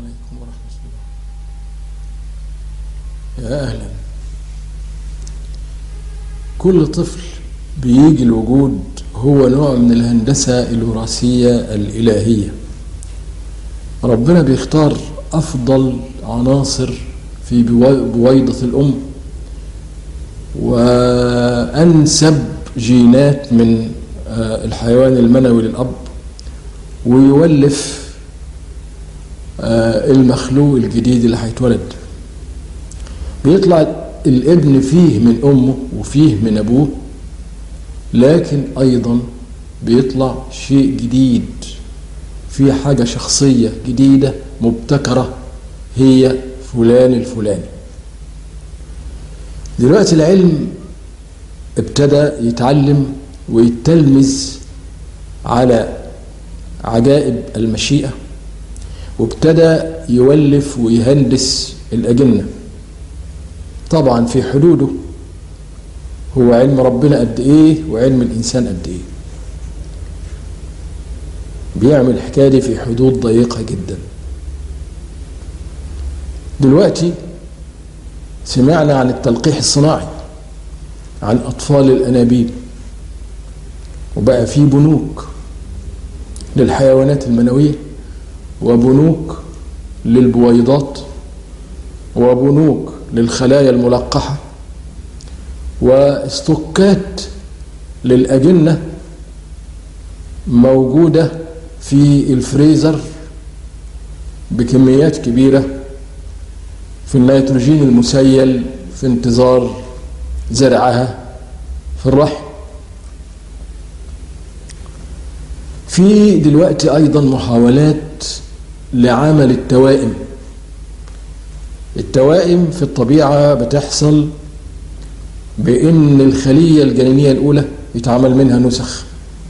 عليكم ورحمة الله يا أهلا كل طفل بيجي الوجود هو نوع من الهندسة الوراثية الإلهية ربنا بيختار أفضل عناصر في بويضة الأم وأنسب جينات من الحيوان المنوي للأب ويولف المخلوق الجديد اللي هيتولد بيطلع الابن فيه من أمه وفيه من أبوه لكن أيضا بيطلع شيء جديد في حاجة شخصية جديدة مبتكرة هي فلان الفلاني دلوقتي العلم ابتدى يتعلم ويتلمذ على عجائب المشيئة وابتدى يولف ويهندس الأجنة طبعا في حدوده هو علم ربنا قد ايه وعلم الانسان قد ايه بيعمل الحكايه دي في حدود ضيقه جدا دلوقتي سمعنا عن التلقيح الصناعي عن اطفال الانابيب وبقى في بنوك للحيوانات المنويه وبنوك للبويضات وبنوك للخلايا الملقحه واستوكات للأجنة موجودة في الفريزر بكميات كبيرة في النيتروجين المسيل في انتظار زرعها في الرحم في دلوقتي أيضا محاولات لعمل التوائم التوائم في الطبيعة بتحصل بان الخليه الجنينيه الاولى يتعمل منها نسخ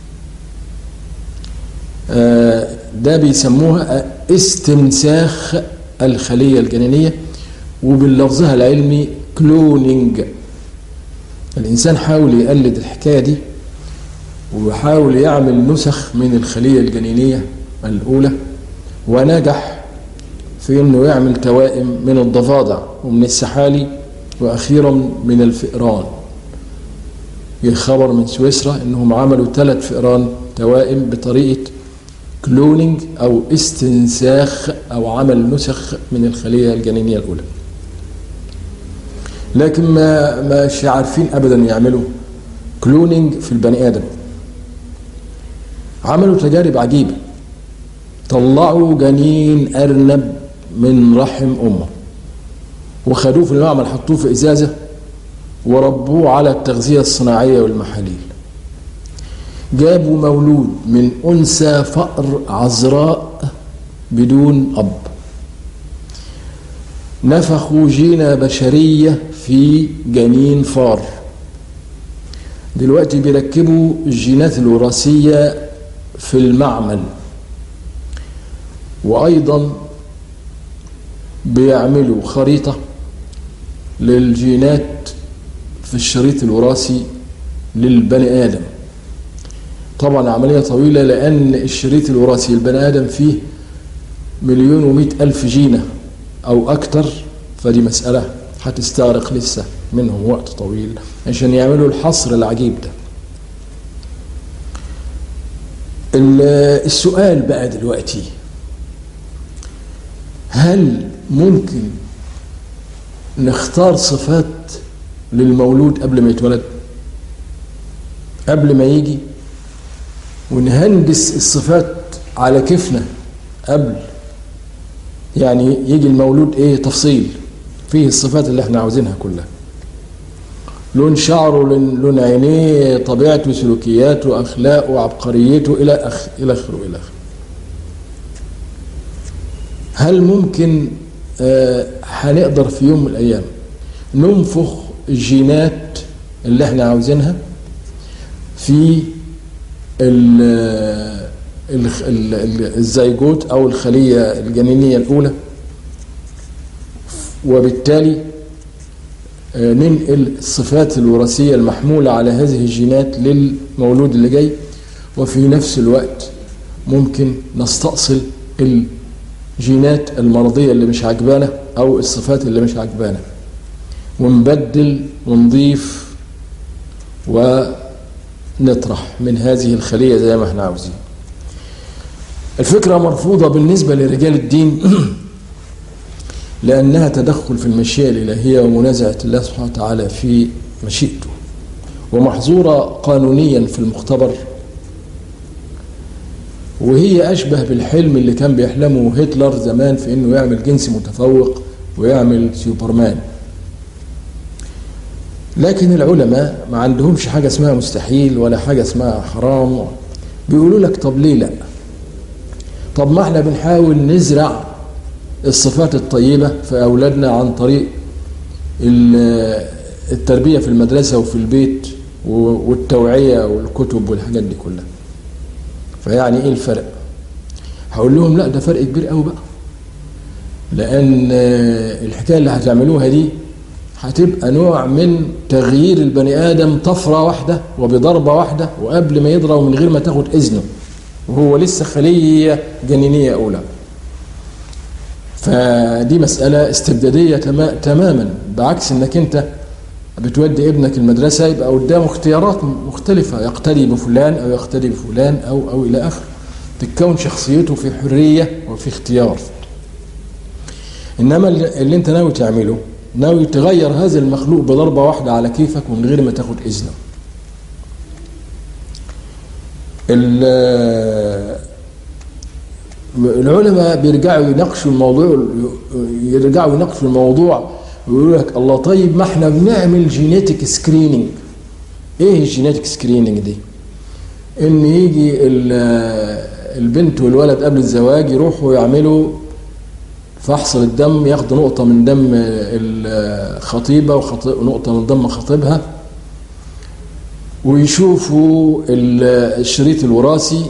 ده بيسموها استنساخ الخليه الجنينيه وباللفظها العلمي كلونينج الانسان حاول يقلد الحكايه دي وحاول يعمل نسخ من الخليه الجنينيه الاولى ونجح في انه يعمل توائم من الضفادع ومن السحالي واخيرا من الفئران الخبر من سويسرا انهم عملوا ثلاث فئران توائم بطريقه كلونينج او استنساخ او عمل نسخ من الخليه الجنينيه الاولى لكن ما مش عارفين ابدا يعملوا كلونينج في البني ادم عملوا تجارب عجيبه طلعوا جنين ارنب من رحم امه وخدوه في المعمل حطوه في ازازه وربوه على التغذيه الصناعيه والمحاليل جابوا مولود من انثى فأر عذراء بدون اب نفخوا جينة بشرية في جنين فار دلوقتي بيركبوا الجينات الوراثية في المعمل وأيضا بيعملوا خريطة للجينات في الشريط الوراثي للبني آدم طبعا عملية طويلة لأن الشريط الوراثي للبني آدم فيه مليون ومئة ألف جينة أو أكتر فدي مسألة هتستغرق لسه منهم وقت طويل عشان يعملوا الحصر العجيب ده السؤال بقى دلوقتي هل ممكن نختار صفات للمولود قبل ما يتولد قبل ما يجي ونهندس الصفات على كيفنا قبل يعني يجي المولود ايه تفصيل فيه الصفات اللي احنا عاوزينها كلها لون شعره لون عينيه طبيعته سلوكياته اخلاقه عبقريته الى اخ الى اخره الى اخره هل ممكن آه هنقدر في يوم من الايام ننفخ الجينات اللي احنا عاوزينها في ال ال ال الزيجوت او الخليه الجنينيه الاولى وبالتالي آه ننقل الصفات الوراثيه المحموله على هذه الجينات للمولود اللي جاي وفي نفس الوقت ممكن نستأصل جينات المرضية اللي مش عجبانة أو الصفات اللي مش عجبانة ونبدل ونضيف ونطرح من هذه الخلية زي ما احنا عاوزين الفكرة مرفوضة بالنسبة لرجال الدين لأنها تدخل في المشيئة الإلهية ومنازعة الله سبحانه وتعالى في مشيئته ومحظورة قانونيا في المختبر وهي أشبه بالحلم اللي كان بيحلمه هتلر زمان في إنه يعمل جنس متفوق ويعمل سوبرمان لكن العلماء ما عندهمش حاجة اسمها مستحيل ولا حاجة اسمها حرام بيقولوا لك طب ليه لا طب ما احنا بنحاول نزرع الصفات الطيبة في أولادنا عن طريق التربية في المدرسة وفي البيت والتوعية والكتب والحاجات دي كلها فيعني ايه الفرق هقول لهم لا ده فرق كبير قوي بقى لان الحكايه اللي هتعملوها دي هتبقى نوع من تغيير البني ادم طفره واحده وبضربه واحده وقبل ما يضرب من غير ما تاخد اذنه وهو لسه خليه جنينيه اولى فدي مساله استبداديه تماما بعكس انك انت بتودي ابنك المدرسة يبقى قدامه اختيارات مختلفة يقتدي بفلان أو يقتدي بفلان أو أو إلى آخره تتكون شخصيته في حرية وفي اختيار إنما اللي أنت ناوي تعمله ناوي تغير هذا المخلوق بضربة واحدة على كيفك ومن غير ما تاخد إذنه العلماء بيرجعوا يناقشوا الموضوع يرجعوا يناقشوا الموضوع ويقول لك الله طيب ما احنا بنعمل جينيتك سكريننج ايه الجينيتك سكريننج دي ان يجي البنت والولد قبل الزواج يروحوا يعملوا فحص للدم ياخدوا نقطة من دم الخطيبة ونقطة من دم خطيبها ويشوفوا الشريط الوراثي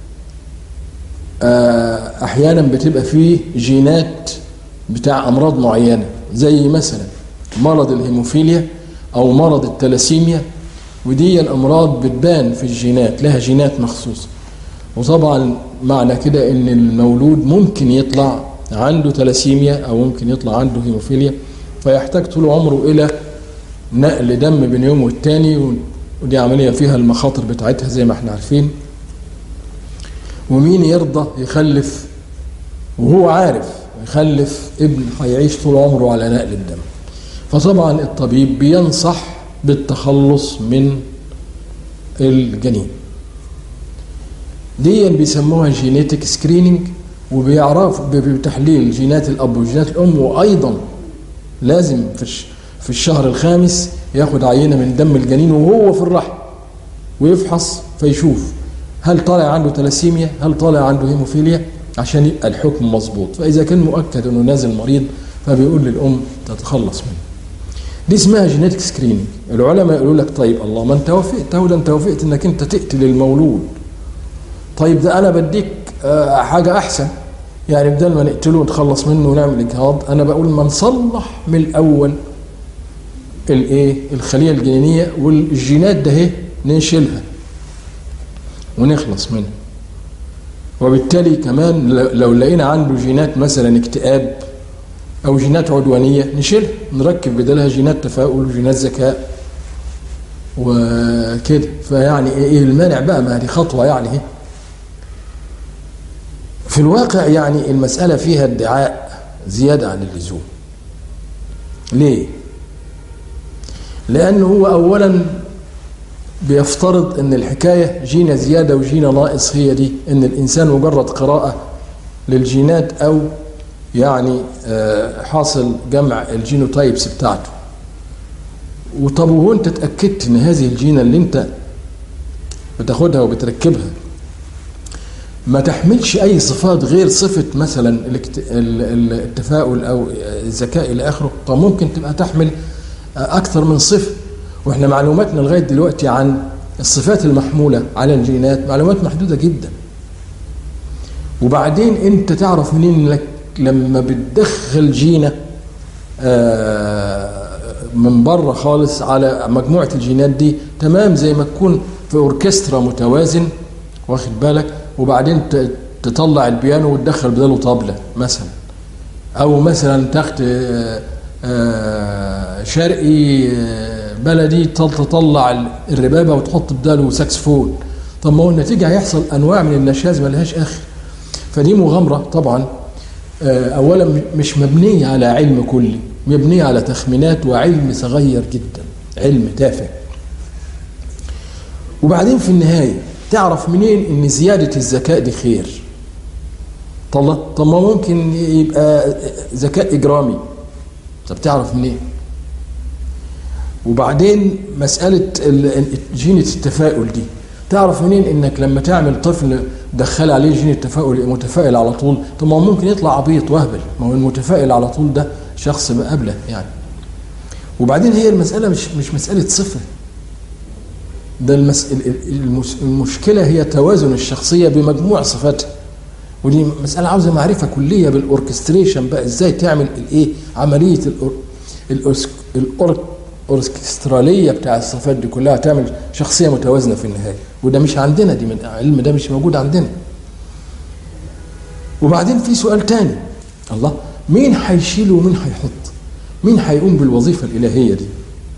احيانا بتبقى فيه جينات بتاع امراض معينه زي مثلا مرض الهيموفيليا او مرض التلاسيميا ودي الامراض بتبان في الجينات لها جينات مخصوصه وطبعا معنى كده ان المولود ممكن يطلع عنده تلاسيميا او ممكن يطلع عنده هيموفيليا فيحتاج طول عمره الى نقل دم بين يوم والتاني ودي عمليه فيها المخاطر بتاعتها زي ما احنا عارفين ومين يرضى يخلف وهو عارف يخلف ابن هيعيش طول عمره على نقل الدم فطبعا الطبيب بينصح بالتخلص من الجنين دي بيسموها جينيتك سكريننج وبيعرف بتحليل جينات الاب وجينات الام وايضا لازم في في الشهر الخامس ياخد عينه من دم الجنين وهو في الرحم ويفحص فيشوف هل طالع عنده تلاسيميا هل طالع عنده هيموفيليا عشان يبقى الحكم مظبوط فاذا كان مؤكد انه نازل مريض فبيقول للام تتخلص منه دي اسمها جينيتك سكريننج العلماء يقولوا لك طيب الله ما انت وافقت ده انت وافقت انك انت تقتل المولود طيب ده انا بديك آه حاجه احسن يعني بدل ما نقتله ونتخلص منه ونعمل اجهاض انا بقول ما نصلح من الاول الايه الخليه الجنينيه والجينات ده اهي نشيلها ونخلص منها وبالتالي كمان لو لقينا عنده جينات مثلا اكتئاب او جينات عدوانيه نشيلها نركب بدلها جينات تفاؤل وجينات ذكاء وكده فيعني ايه المانع بقى ما دي خطوه يعني ايه في الواقع يعني المساله فيها ادعاء زياده عن اللزوم ليه لانه هو اولا بيفترض ان الحكايه جينا زياده وجينا ناقص هي دي ان الانسان مجرد قراءه للجينات او يعني حاصل جمع الجينوتايبس بتاعته وطب وهو انت اتاكدت ان هذه الجينه اللي انت بتاخدها وبتركبها ما تحملش اي صفات غير صفه مثلا التفاؤل او الذكاء الى اخره طب ممكن تبقى تحمل اكثر من صفه واحنا معلوماتنا لغايه دلوقتي عن الصفات المحموله على الجينات معلومات محدوده جدا وبعدين انت تعرف منين انك لما بتدخل جينه من بره خالص على مجموعه الجينات دي تمام زي ما تكون في اوركسترا متوازن واخد بالك وبعدين تطلع البيانو وتدخل بداله طبلة مثلا أو مثلا تاخد آه، آه، شرقي آه، بلدي تطلع الربابة وتحط بداله ساكسفون طب ما هو النتيجة هيحصل أنواع من النشاز ملهاش آخر فدي مغامرة طبعا أولا مش مبنية على علم كلي مبنية على تخمينات وعلم صغير جدا علم تافه وبعدين في النهاية تعرف منين ان زيادة الذكاء دي خير طب طب ما ممكن يبقى ذكاء اجرامي طب تعرف منين وبعدين مسألة جينة التفاؤل دي تعرف منين انك لما تعمل طفل دخل عليه جين التفاؤل متفائل على طول طب ما ممكن يطلع عبيط وهبل ما هو المتفائل على طول ده شخص مقابله يعني وبعدين هي المسألة مش مش مسألة صفة ده المس... المشكلة هي توازن الشخصية بمجموع صفاتها ودي مسألة عاوزة معرفة كلية بالأوركستريشن بقى إزاي تعمل الإيه عملية الأور... الأور... الأوركسترالية بتاع الصفات دي كلها تعمل شخصية متوازنة في النهاية وده مش عندنا دي من العلم ده مش موجود عندنا وبعدين في سؤال تاني الله مين هيشيل ومين هيحط مين هيقوم بالوظيفة الإلهية دي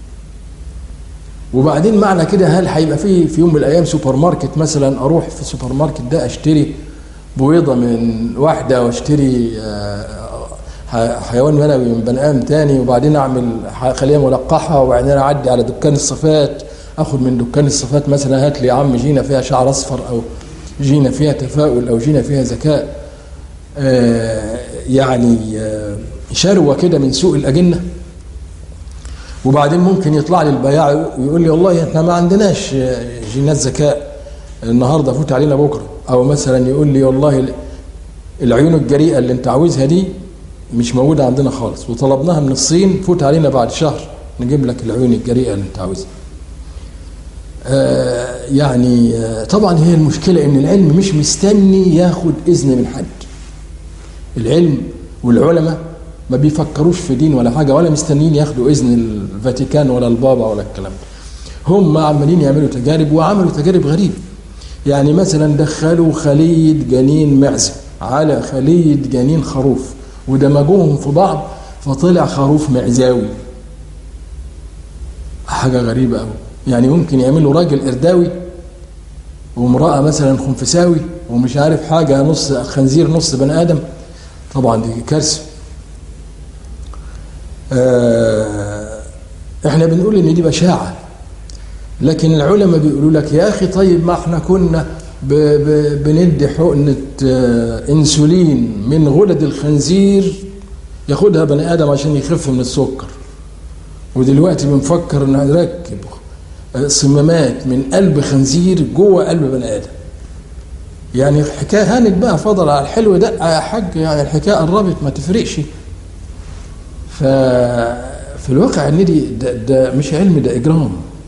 وبعدين معنى كده هل هيبقى في في يوم من الايام سوبر ماركت مثلا اروح في السوبر ماركت ده اشتري بويضه من واحده واشتري حيوان منوي من بني ادم تاني وبعدين اعمل خليه ملقحه وبعدين اعدي على دكان الصفات اخد من دكان الصفات مثلا هات لي يا عم جينا فيها شعر اصفر او جينا فيها تفاؤل او جينا فيها ذكاء يعني شروه كده من سوق الاجنه وبعدين ممكن يطلع لي البياع ويقول لي والله احنا ما عندناش جينات ذكاء النهارده فوت علينا بكره او مثلا يقول لي والله العيون الجريئه اللي انت عاوزها دي مش موجوده عندنا خالص وطلبناها من الصين فوت علينا بعد شهر نجيب لك العيون الجريئه اللي انت عاوزها. آه يعني آه طبعا هي المشكله ان العلم مش مستني ياخد اذن من حد. العلم والعلماء ما بيفكروش في دين ولا حاجة ولا مستنيين ياخدوا إذن الفاتيكان ولا البابا ولا الكلام ده هم عمالين يعملوا تجارب وعملوا تجارب غريبة يعني مثلا دخلوا خلية جنين معزة على خلية جنين خروف ودمجوهم في بعض فطلع خروف معزاوي حاجة غريبة قوي يعني ممكن يعملوا راجل إرداوي وامرأة مثلا خنفساوي ومش عارف حاجة نص خنزير نص بني آدم طبعا دي كارثة احنا بنقول ان دي بشاعه لكن العلماء بيقولوا لك يا اخي طيب ما احنا كنا ب ب بندي حقنه انسولين من غدد الخنزير ياخدها بني ادم عشان يخف من السكر ودلوقتي بنفكر ان نركب صمامات من قلب خنزير جوه قلب بني ادم يعني حكايه هانت بقى فضل على الحلو ده يا حاج يعني الحكايه قربت ما تفرقش ففي الواقع ان دي ده, ده مش علم ده اجرام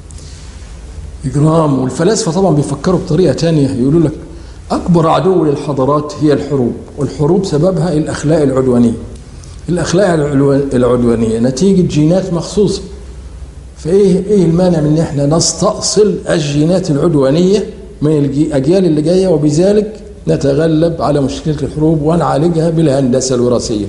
اجرام والفلاسفه طبعا بيفكروا بطريقه تانية يقولوا لك اكبر عدو للحضارات هي الحروب والحروب سببها الاخلاق العدوانيه الاخلاق العدوانيه نتيجه جينات مخصوصه فايه ايه المانع من ان احنا نستأصل الجينات العدوانيه من الاجيال اللي جايه وبذلك نتغلب على مشكله الحروب ونعالجها بالهندسه الوراثيه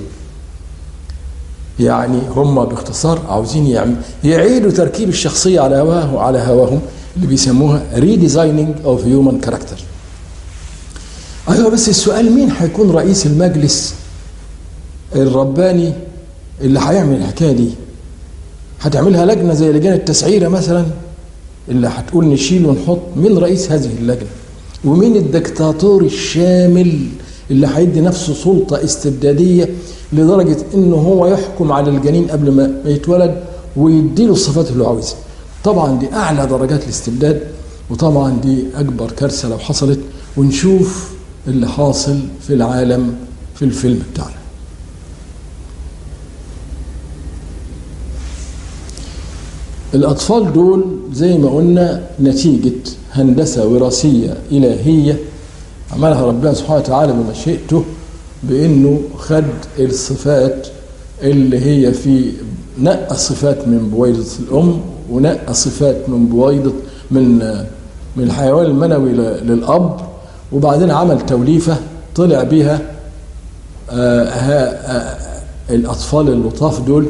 يعني هم باختصار عاوزين يعمل يعيدوا تركيب الشخصيه على هواه على هواهم اللي بيسموها ريديزايننج اوف هيومن كاركتر ايوه بس السؤال مين هيكون رئيس المجلس الرباني اللي هيعمل الحكايه دي هتعملها لجنه زي لجان التسعيره مثلا اللي هتقول نشيل ونحط مين رئيس هذه اللجنه ومين الدكتاتور الشامل اللي هيدي نفسه سلطه استبداديه لدرجة انه هو يحكم على الجنين قبل ما يتولد ويديله الصفات اللي عاوزها طبعا دي اعلى درجات الاستبداد وطبعا دي اكبر كارثة لو حصلت ونشوف اللي حاصل في العالم في الفيلم بتاعنا الأطفال دول زي ما قلنا نتيجة هندسة وراثية إلهية عملها ربنا سبحانه وتعالى بمشيئته بانه خد الصفات اللي هي في نقى صفات من بويضة الأم ونقى صفات من بويضة من من الحيوان المنوي للأب وبعدين عمل توليفة طلع بيها آه آه الأطفال اللطاف دول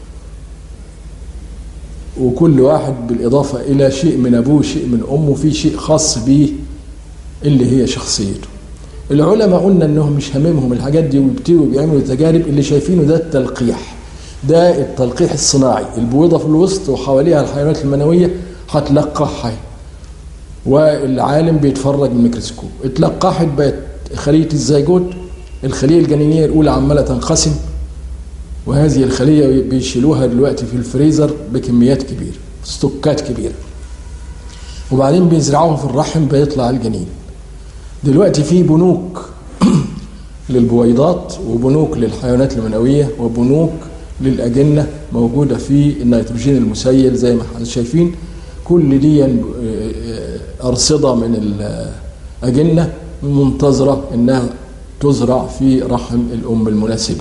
وكل واحد بالإضافة إلى شيء من أبوه شيء من أمه في شيء خاص به اللي هي شخصيته العلماء قلنا انهم مش هاممهم الحاجات دي ويبتدوا بيعملوا تجارب اللي شايفينه ده التلقيح ده التلقيح الصناعي البويضة في الوسط وحواليها الحيوانات المنوية هتلقحها والعالم بيتفرج من الميكروسكوب اتلقحت بقت خلية الزيجوت الخلية الجنينية الأولى عمالة تنقسم وهذه الخلية بيشيلوها دلوقتي في الفريزر بكميات كبيرة ستوكات كبيرة وبعدين بيزرعوها في الرحم بيطلع الجنين دلوقتي في بنوك للبويضات وبنوك للحيوانات المنوية وبنوك للأجنة موجودة في النيتروجين المسيل زي ما احنا شايفين كل دي أرصدة من الأجنة منتظرة إنها تزرع في رحم الأم المناسبة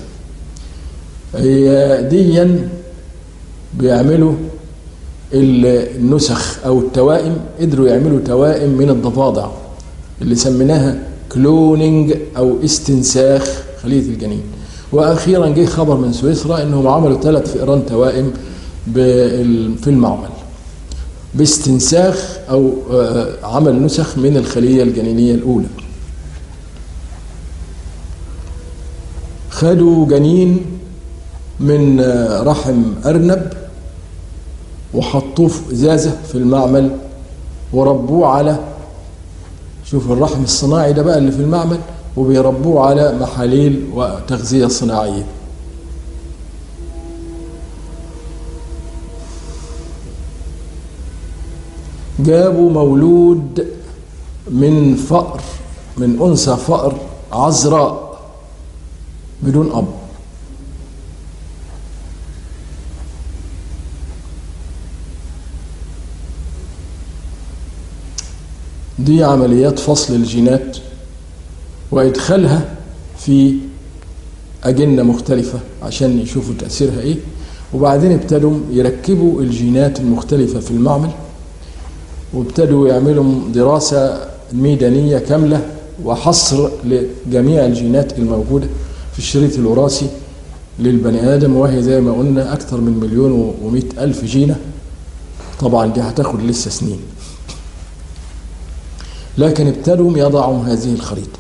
هي ديا بيعملوا النسخ أو التوائم قدروا يعملوا توائم من الضفادع اللي سميناها كلونينج أو استنساخ خلية الجنين واخيرا جه خبر من سويسرا انهم عملوا ثلاث فئران توائم في المعمل باستنساخ او عمل نسخ من الخليه الجنينيه الاولى خدوا جنين من رحم ارنب وحطوه في ازازه في المعمل وربوه على شوف الرحم الصناعي ده بقى اللي في المعمل وبيربوه على محاليل وتغذية صناعية جابوا مولود من فأر من أنثى فأر عذراء بدون أب دي عمليات فصل الجينات وإدخالها في أجنة مختلفة عشان يشوفوا تأثيرها إيه وبعدين ابتدوا يركبوا الجينات المختلفة في المعمل وابتدوا يعملوا دراسة ميدانية كاملة وحصر لجميع الجينات الموجودة في الشريط الوراثي للبني آدم وهي زي ما قلنا أكثر من مليون ومئة ألف جينة طبعا دي هتاخد لسه سنين لكن ابتدوا يضعوا هذه الخريطة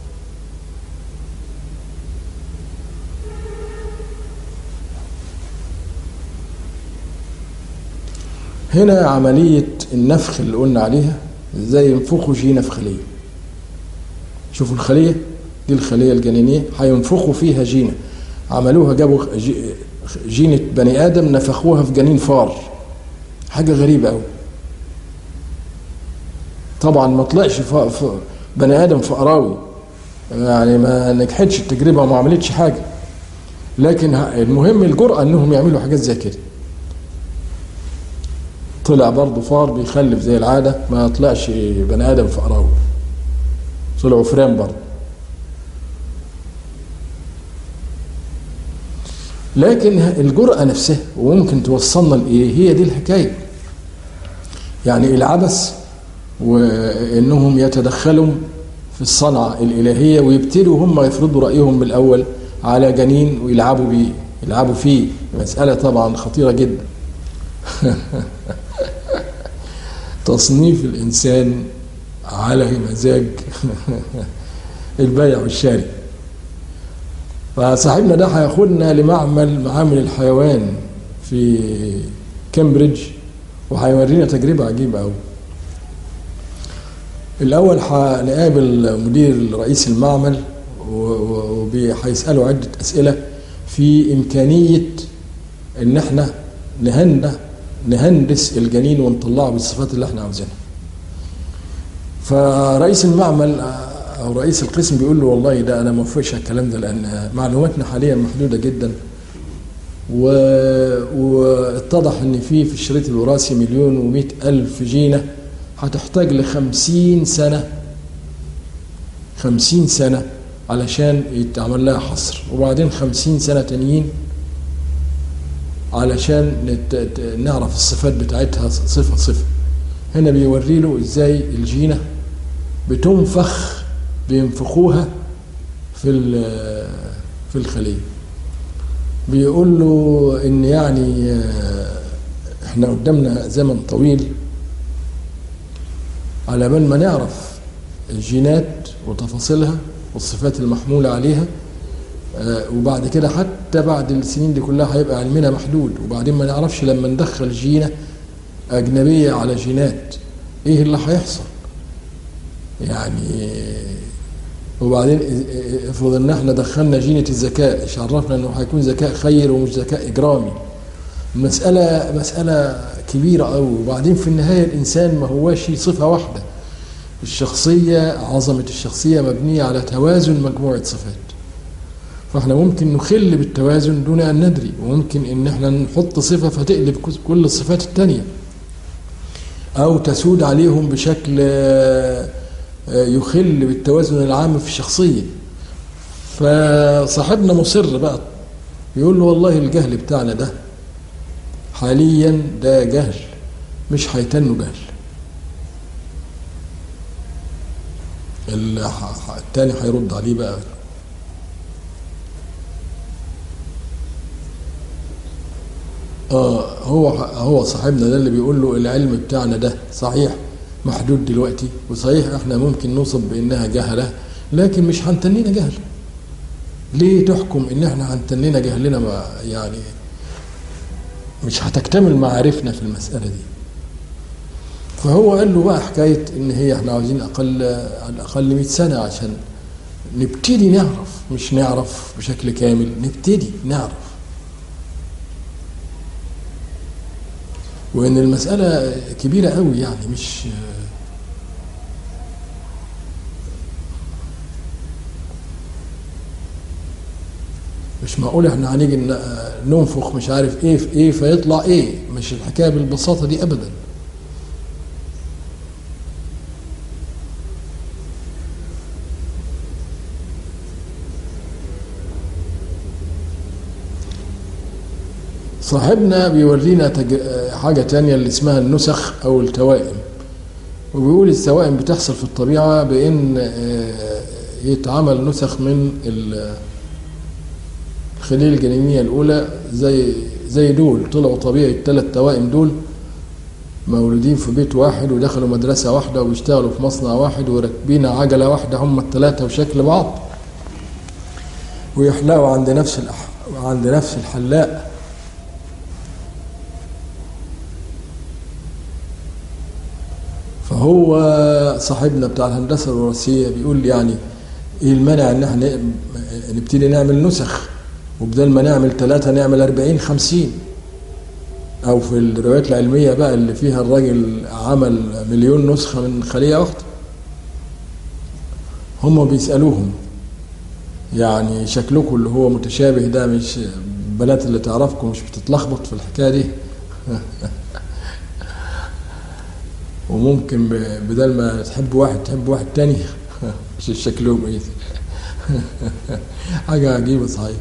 هنا عملية النفخ اللي قلنا عليها ازاي ينفخوا جينة في خلية شوفوا الخلية دي الخلية الجنينية هينفخوا فيها جينة عملوها جابوا جينة بني آدم نفخوها في جنين فار حاجة غريبة أوي طبعا ما طلعش بني آدم فقراوي يعني ما نجحتش التجربة وما عملتش حاجة لكن المهم الجرأة انهم يعملوا حاجات زي كده طلع برضه فار بيخلف زي العاده ما طلعش بني ادم فقراوي طلعوا فران برضه لكن الجرأة نفسها وممكن توصلنا لإيه هي دي الحكاية يعني العبث وإنهم يتدخلوا في الصنعة الإلهية ويبتدوا هم يفرضوا رأيهم من الأول على جنين ويلعبوا بيه يلعبوا فيه مسألة طبعا خطيرة جدا تصنيف الإنسان على مزاج البيع والشاري فصاحبنا ده هياخدنا لمعمل معامل الحيوان في كامبريدج وهيورينا تجربة عجيبة أوي الأول هنقابل مدير رئيس المعمل وهيسأله عدة أسئلة في إمكانية إن إحنا نهنده نهندس الجنين ونطلعه بالصفات اللي احنا عاوزينها فرئيس المعمل او رئيس القسم بيقول له والله ده انا ما وافقش الكلام ده لان معلوماتنا حاليا محدوده جدا و... واتضح ان في في الشريط الوراثي مليون ومئة الف جينه هتحتاج لخمسين سنه خمسين سنه علشان يتعمل لها حصر وبعدين خمسين سنه تانيين علشان نت... نعرف الصفات بتاعتها صفة صفة هنا بيوري له ازاي الجينة بتنفخ بينفخوها في في الخليه بيقول له ان يعني احنا قدامنا زمن طويل على بال ما نعرف الجينات وتفاصيلها والصفات المحمولة عليها وبعد كده حتى بعد السنين دي كلها هيبقى علمنا محدود وبعدين ما نعرفش لما ندخل جينة أجنبية على جينات إيه اللي هيحصل يعني وبعدين افرض ان احنا دخلنا جينة الذكاء ايش عرفنا انه هيكون ذكاء خير ومش ذكاء اجرامي المسألة مسألة كبيرة أوي وبعدين في النهاية الإنسان ما هواش صفة واحدة الشخصية عظمة الشخصية مبنية على توازن مجموعة صفات فاحنا ممكن نخل بالتوازن دون أن ندري وممكن إن احنا نحط صفة فتقلب كل الصفات التانية أو تسود عليهم بشكل يخل بالتوازن العام في الشخصية فصاحبنا مصر بقى يقول له والله الجهل بتاعنا ده حاليا ده جهل مش هيتنه جهل التاني هيرد عليه بقى اه هو هو صاحبنا ده اللي بيقول له العلم بتاعنا ده صحيح محدود دلوقتي وصحيح احنا ممكن نوصف بانها جهله لكن مش هنتنينا جهل ليه تحكم ان احنا هنتنينا جهلنا ما يعني مش هتكتمل معارفنا في المسألة دي فهو قال له بقى حكاية إن هي إحنا عاوزين أقل على الأقل 100 سنة عشان نبتدي نعرف مش نعرف بشكل كامل نبتدي نعرف وإن المسألة كبيرة قوي يعني مش مش معقول احنا هنيجي ننفخ مش عارف ايه في ايه فيطلع ايه مش الحكايه بالبساطه دي ابدا صاحبنا بيورينا تج... حاجه تانية اللي اسمها النسخ او التوائم وبيقول التوائم بتحصل في الطبيعه بان يتعمل نسخ من الخلية الجنينية الأولى زي زي دول طلعوا طبيعي الثلاث توائم دول مولودين في بيت واحد ودخلوا مدرسة واحدة وبيشتغلوا في مصنع واحد وراكبين عجلة واحدة هم الثلاثة وشكل بعض ويحلقوا عند نفس الأح... عند نفس الحلاق فهو صاحبنا بتاع الهندسة الوراثية بيقول يعني ايه المانع ان احنا نبتدي نعمل نسخ وبدل ما نعمل ثلاثة نعمل أربعين خمسين أو في الروايات العلمية بقى اللي فيها الراجل عمل مليون نسخة من خلية واحدة هم بيسألوهم يعني شكلكم اللي هو متشابه ده مش البنات اللي تعرفكم مش بتتلخبط في الحكاية دي وممكن بدل ما تحب واحد تحب واحد تاني مش شكلهم ايه حاجة عجيبة صحيح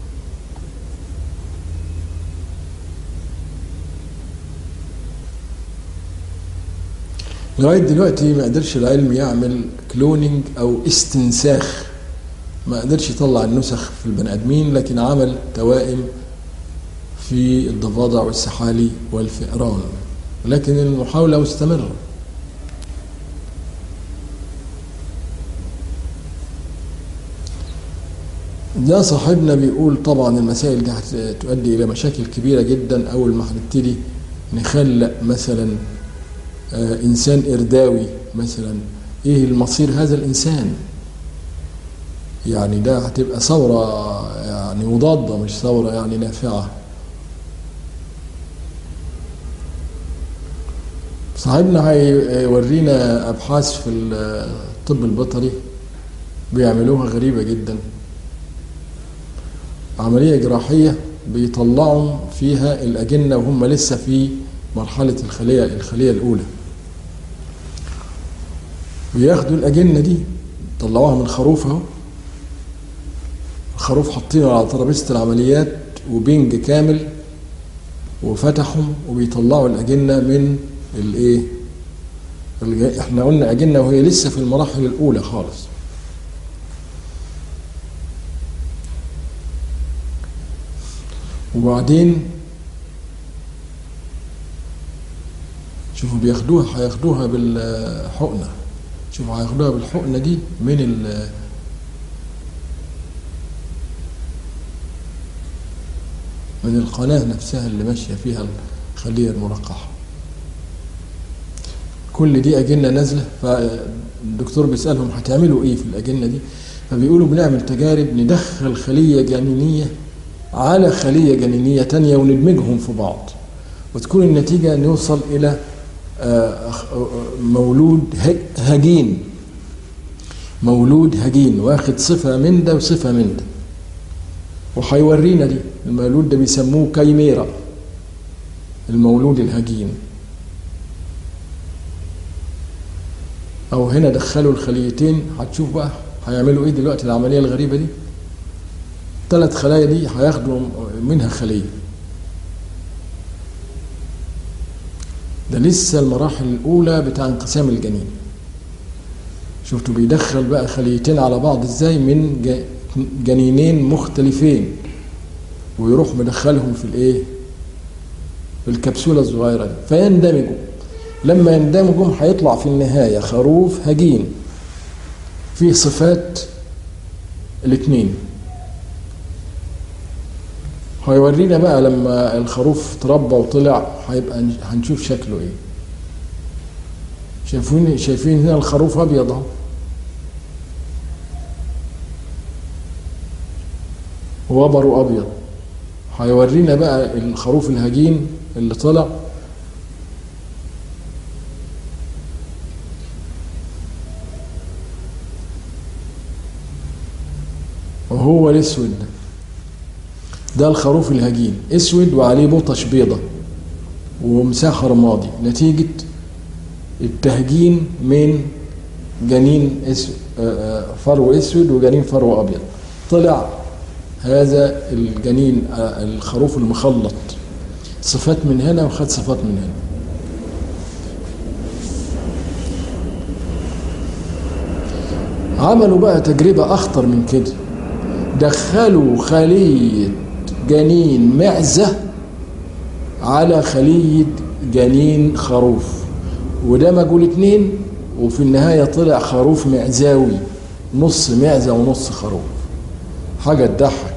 لغايه دلوقتي ما قدرش العلم يعمل كلونينج او استنساخ ما قدرش يطلع النسخ في البني ادمين لكن عمل توائم في الضفادع والسحالي والفئران لكن المحاوله مستمره ده صاحبنا بيقول طبعا المسائل دي هتؤدي الى مشاكل كبيره جدا اول ما هنبتدي نخلق مثلا آه انسان ارداوي مثلا ايه المصير هذا الانسان يعني ده هتبقى ثوره يعني مضاده مش ثوره يعني نافعه صاحبنا هيورينا ابحاث في الطب البيطري بيعملوها غريبه جدا عمليه جراحيه بيطلعوا فيها الاجنه وهم لسه في مرحله الخليه الخليه الاولى بياخدوا الأجنة دي طلعوها من خروف اهو الخروف حاطينه على ترابيزة العمليات وبنج كامل وفتحهم وبيطلعوا الأجنة من الإيه؟ احنا قلنا أجنة وهي لسه في المراحل الأولى خالص وبعدين شوفوا بياخدوها هياخدوها بالحقنة شوفوا هياخدوها بالحقنة دي من ال من القناة نفسها اللي ماشية فيها الخلية الملقحة كل دي أجنة نازلة فالدكتور بيسألهم هتعملوا إيه في الأجنة دي فبيقولوا بنعمل تجارب ندخل خلية جنينية على خلية جنينية تانية وندمجهم في بعض وتكون النتيجة أن يوصل إلى مولود هجين مولود هجين واخد صفة من ده وصفة من ده وهيورينا دي المولود ده بيسموه كايميرا المولود الهجين او هنا دخلوا الخليتين هتشوف بقى هيعملوا ايه دلوقتي العمليه الغريبه دي ثلاث خلايا دي هياخدوا منها خليه ده لسه المراحل الاولى بتاع انقسام الجنين شفتوا بيدخل بقى خليتين على بعض ازاي من جنينين مختلفين ويروح مدخلهم في الايه في الكبسوله الصغيره دي فيندمجوا لما يندمجوا هيطلع في النهايه خروف هجين فيه صفات الاثنين هيورينا بقى لما الخروف تربى وطلع هيبقى هنشوف شكله ايه شايفين شايفين هنا الخروف ابيض اهو وبره ابيض هيورينا بقى الخروف الهجين اللي طلع وهو الاسود ده ده الخروف الهجين اسود وعليه بطش بيضة ومساحة رمادي نتيجة التهجين من جنين اسود فرو اسود وجنين فرو ابيض طلع هذا الجنين الخروف المخلط صفات من هنا وخد صفات من هنا عملوا بقى تجربة أخطر من كده دخلوا خلية جنين معزة على خلية جنين خروف ودمجوا الاثنين وفي النهاية طلع خروف معزاوي نص معزة ونص خروف حاجة تضحك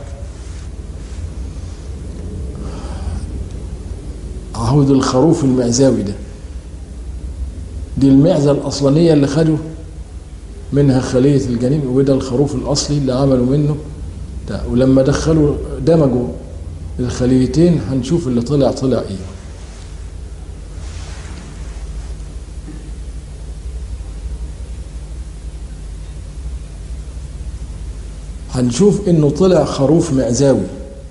عهود الخروف المعزاوي ده دي المعزة الأصلانية اللي خدوا منها خلية الجنين وده الخروف الأصلي اللي عملوا منه ده ولما دخلوا دمجوا الخليتين هنشوف اللي طلع طلع ايه هنشوف انه طلع خروف معزاوي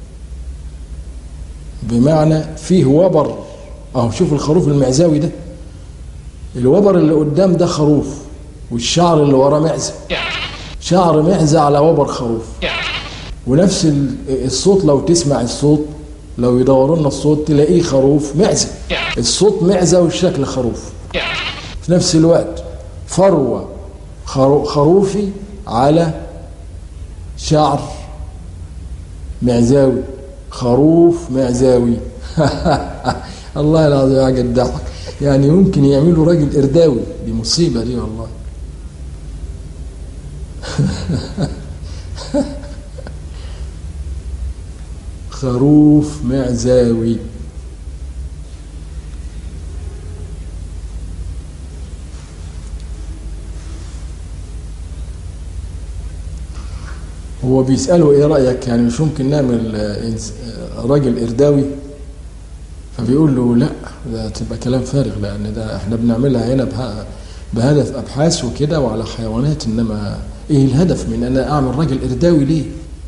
بمعنى فيه وبر اهو شوف الخروف المعزاوي ده الوبر اللي قدام ده خروف والشعر اللي وراه معزه شعر معزه على وبر خروف ونفس الصوت لو تسمع الصوت لو يدوروا لنا الصوت تلاقيه خروف معزه الصوت معزه والشكل خروف في نفس الوقت فروه خروفي على شعر معزاوي خروف معزاوي الله العظيم حاجه تضحك يعني ممكن يعملوا راجل ارداوي دي مصيبه دي والله خروف معزاوي هو بيسأله ايه رأيك يعني مش ممكن نعمل راجل إرداوي فبيقول له لا ده تبقى كلام فارغ لأن ده احنا بنعملها هنا بهدف أبحاث وكده وعلى حيوانات إنما ايه الهدف من أنا أعمل راجل إرداوي ليه؟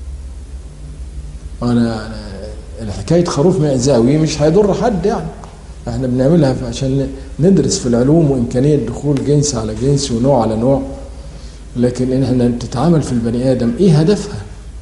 أنا الحكاية خروف معزاوي مش هيضر حد يعني احنا بنعملها عشان ندرس في العلوم وإمكانية دخول جنس على جنس ونوع على نوع لكن ان احنا تتعامل في البني ادم ايه هدفها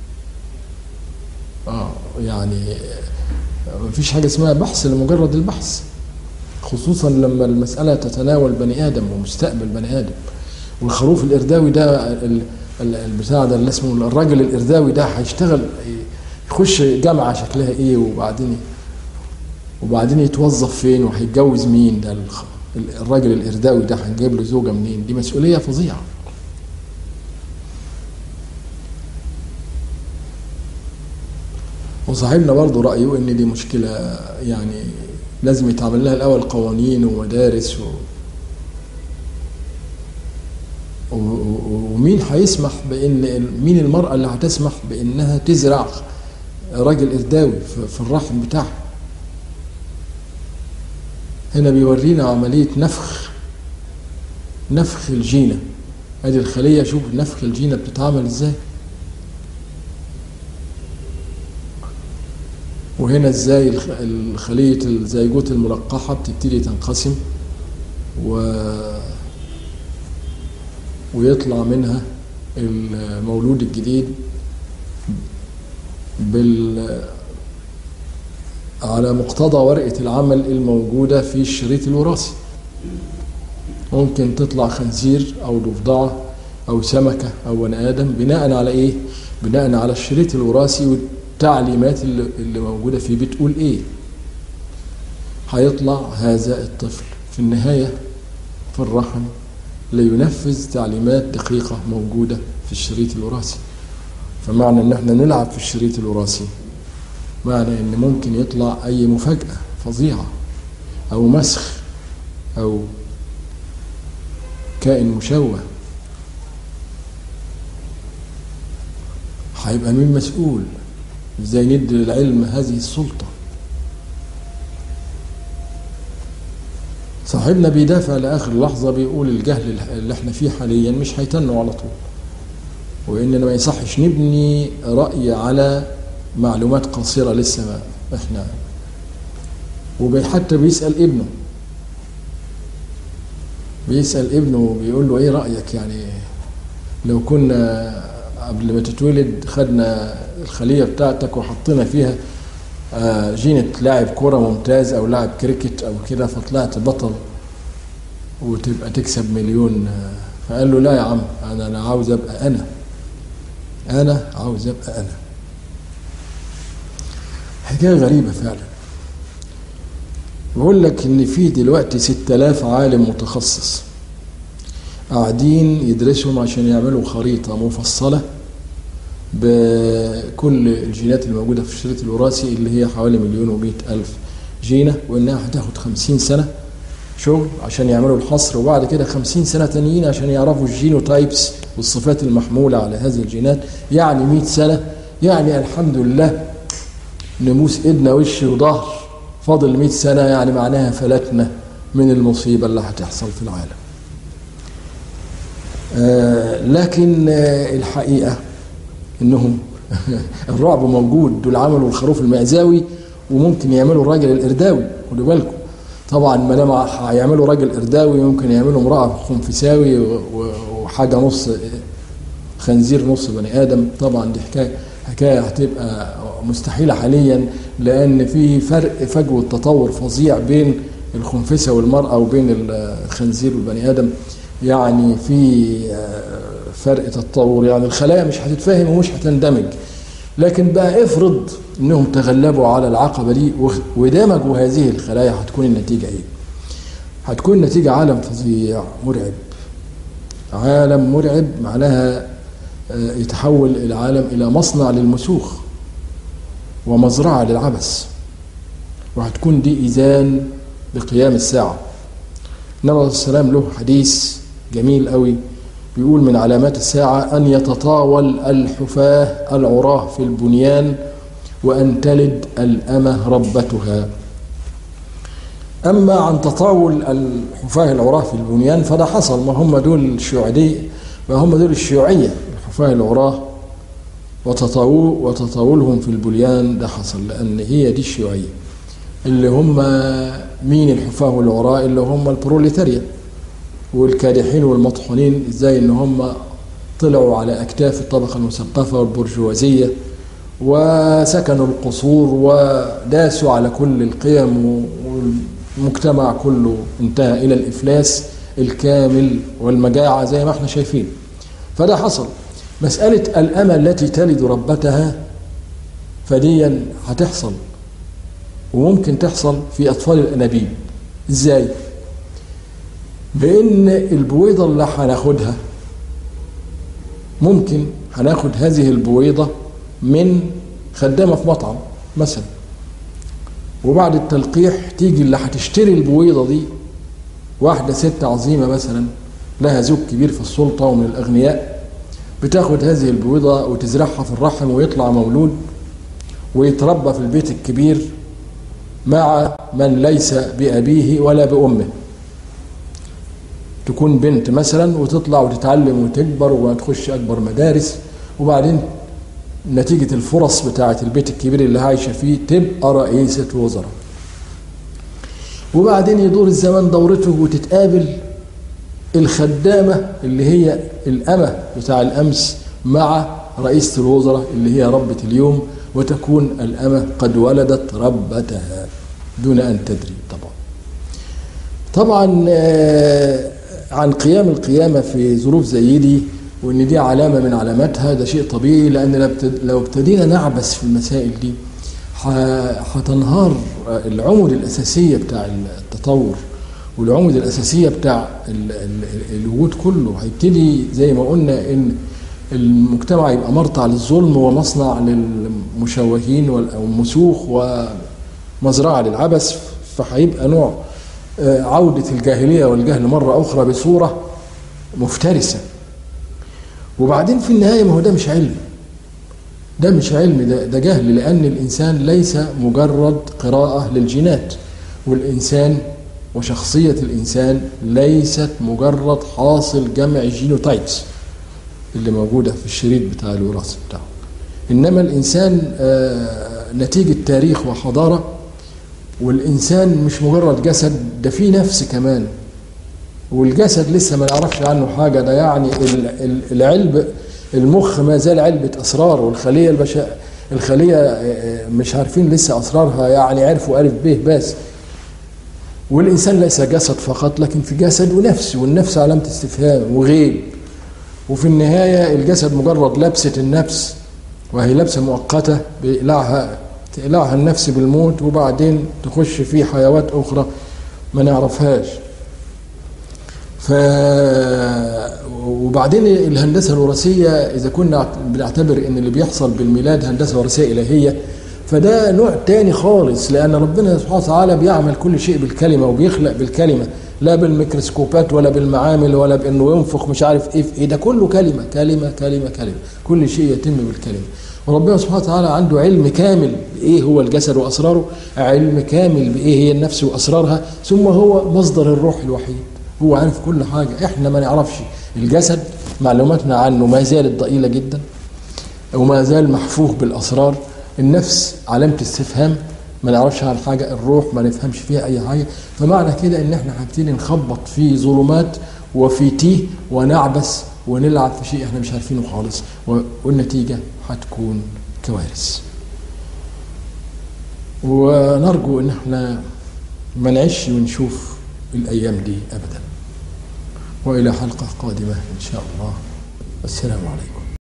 اه يعني مفيش حاجه اسمها بحث لمجرد البحث خصوصا لما المساله تتناول بني ادم ومستقبل بني ادم والخروف الارداوي ده البتاع ده اللي اسمه الراجل الارداوي ده هيشتغل يخش جامعة شكلها ايه وبعدين وبعدين يتوظف فين وهيتجوز مين ده الخ- الراجل الإرداوي ده هنجيب له زوجة منين دي مسؤولية فظيعة وصاحبنا برضه رأيه إن دي مشكلة يعني لازم يتعمل لها الأول قوانين ومدارس و... و... و- ومين هيسمح بإن مين المرأة اللي هتسمح بإنها تزرع راجل إرداوي في- في الرحم بتاعها هنا بيورينا عملية نفخ نفخ الجينة ادي الخلية شوف نفخ الجينة بتتعمل ازاي وهنا ازاي الخ- الخلية الزيجوت الملقحة بتبتدي تنقسم و ويطلع منها المولود الجديد بال على مقتضى ورقة العمل الموجودة في الشريط الوراثي ممكن تطلع خنزير أو ضفدعة أو سمكة أو بني آدم بناء على إيه؟ بناء على الشريط الوراثي والتعليمات اللي, اللي موجودة فيه بتقول إيه؟ هيطلع هذا الطفل في النهاية في الرحم لينفذ تعليمات دقيقة موجودة في الشريط الوراثي فمعنى ان احنا نلعب في الشريط الوراثي معنى ان ممكن يطلع اي مفاجأة فظيعة او مسخ او كائن مشوه هيبقى مين مسؤول ازاي ندي للعلم هذه السلطة صاحبنا بيدافع لاخر لحظة بيقول الجهل اللي احنا فيه حاليا مش هيتنوا على طول واننا ما يصحش نبني رأي على معلومات قصيرة لسه ما احنا وحتى بيسأل ابنه بيسأل ابنه بيقول له ايه رأيك يعني لو كنا قبل ما تتولد خدنا الخلية بتاعتك وحطينا فيها آه، جينة لاعب كرة ممتاز او لاعب كريكت او كده فطلعت بطل وتبقى تكسب مليون آه، فقال له لا يا عم انا انا عاوز ابقى انا انا عاوز ابقى انا حكايه غريبه فعلا بقول لك ان في دلوقتي 6000 عالم متخصص قاعدين يدرسهم عشان يعملوا خريطه مفصله بكل الجينات الموجوده في الشريط الوراثي اللي هي حوالي مليون ومئة الف جينه وانها هتاخد خمسين سنه شغل عشان يعملوا الحصر وبعد كده خمسين سنة تانيين عشان يعرفوا الجينوتايبس والصفات المحمولة على هذه الجينات يعني مئة سنة يعني الحمد لله نموس ايدنا وش وظهر فاضل مئة سنة يعني معناها فلتنا من المصيبة اللي هتحصل في العالم آه لكن آه الحقيقة انهم الرعب موجود دول عملوا الخروف المأزاوي وممكن يعملوا الراجل الإرداوي خدوا بالكم طبعا ما دام هيعملوا راجل إرداوي ممكن يعملوا امرأة خنفساوي و- و- وحاجة نص خنزير نص بني آدم طبعا دي حكاية حكاية هتبقى مستحيلة حاليا لأن في فرق فجوة تطور فظيع بين الخنفسة والمرأة وبين الخنزير والبني آدم يعني في آه، فرق تطور يعني الخلايا مش هتتفاهم ومش هتندمج لكن بقى افرض انهم تغلبوا على العقبة دي وخ- ودمجوا هذه الخلايا هتكون النتيجة ايه هتكون نتيجة عالم فظيع مرعب عالم مرعب معناها آه، يتحول العالم إلى مصنع للمسوخ ومزرعة للعبث وهتكون دي إذان لقيام الساعة النبي عليه السلام له حديث جميل قوي بيقول من علامات الساعة أن يتطاول الحفاة العراه في البنيان وأن تلد الأمة ربتها أما عن تطاول الحفاة العراه في البنيان فده حصل ما هم دول الشيوعية ما هم دول الشيوعية الحفاة العراه وتطاول وتطاولهم في البنيان ده حصل لأن هي دي الشيوعية اللي هم مين الحفاة والعراء اللي هم البروليتاريا والكادحين والمطحونين ازاي ان هم طلعوا على اكتاف الطبقة المثقفة والبرجوازية وسكنوا القصور وداسوا على كل القيم والمجتمع كله انتهى الى الافلاس الكامل والمجاعة زي ما احنا شايفين فده حصل مسألة الأمة التي تلد ربتها فدي هتحصل وممكن تحصل في أطفال الأنابيب إزاي؟ بأن البويضة اللي هناخدها ممكن هناخد هذه البويضة من خدامة في مطعم مثلا وبعد التلقيح تيجي اللي هتشتري البويضة دي واحدة ست عظيمة مثلا لها زوج كبير في السلطة ومن الأغنياء بتاخد هذه البويضة وتزرعها في الرحم ويطلع مولود ويتربى في البيت الكبير مع من ليس بأبيه ولا بأمه تكون بنت مثلا وتطلع وتتعلم وتكبر وتخش أكبر مدارس وبعدين نتيجة الفرص بتاعة البيت الكبير اللي عايشة فيه تبقى رئيسة وزراء وبعدين يدور الزمان دورته وتتقابل الخدامة اللي هي الأمة بتاع الأمس مع رئيسة الوزراء اللي هي ربة اليوم وتكون الأمة قد ولدت ربتها دون أن تدري طبعا طبعا عن قيام القيامة في ظروف زي دي وان دي علامه من علاماتها ده شيء طبيعي لان لو ابتدينا نعبس في المسائل دي هتنهار العمود الاساسيه بتاع التطور والعمود الاساسيه بتاع الوجود كله هيبتدي زي ما قلنا ان المجتمع يبقى مرتع للظلم ومصنع للمشوهين والمسوخ ومزرعه للعبث فهيبقى نوع عوده الجاهليه والجهل مره اخرى بصوره مفترسه وبعدين في النهاية ما هو ده مش علم ده مش علم ده, ده جهل لأن الإنسان ليس مجرد قراءة للجينات والإنسان وشخصية الإنسان ليست مجرد حاصل جمع جينوتايبس اللي موجودة في الشريط بتاع الوراثة بتاعه إنما الإنسان نتيجة تاريخ وحضارة والإنسان مش مجرد جسد ده فيه نفس كمان والجسد لسه ما نعرفش عنه حاجه ده يعني العلب المخ ما زال علبه اسرار والخليه البشا الخليه مش عارفين لسه اسرارها يعني عرفوا الف ب بس والانسان ليس جسد فقط لكن في جسد ونفس والنفس علامه استفهام وغيب وفي النهايه الجسد مجرد لبسه النفس وهي لبسه مؤقته بيقلعها تقلعها النفس بالموت وبعدين تخش في حيوات اخرى ما نعرفهاش ف وبعدين الهندسه الوراثيه اذا كنا بنعتبر ان اللي بيحصل بالميلاد هندسه وراثيه الهيه فده نوع تاني خالص لان ربنا سبحانه وتعالى بيعمل كل شيء بالكلمه وبيخلق بالكلمه لا بالميكروسكوبات ولا بالمعامل ولا بانه ينفخ مش عارف ايه في ايه ده كله كلمه كلمه كلمه كلمه كل شيء يتم بالكلمه وربنا سبحانه وتعالى عنده علم كامل بايه هو الجسد واسراره علم كامل بايه هي النفس واسرارها ثم هو مصدر الروح الوحيد هو عارف كل حاجة احنا ما نعرفش الجسد معلوماتنا عنه ما زالت ضئيلة جدا وما زال محفوف بالأسرار النفس علامة استفهام ما نعرفش عن حاجة الروح ما نفهمش فيها أي حاجة فمعنى كده إن احنا هنبتدي نخبط في ظلمات وفي تيه ونعبس ونلعب في شيء احنا مش عارفينه خالص والنتيجة هتكون كوارث ونرجو ان احنا ما نعيش ونشوف الأيام دي أبدا وإلى حلقة قادمة إن شاء الله والسلام عليكم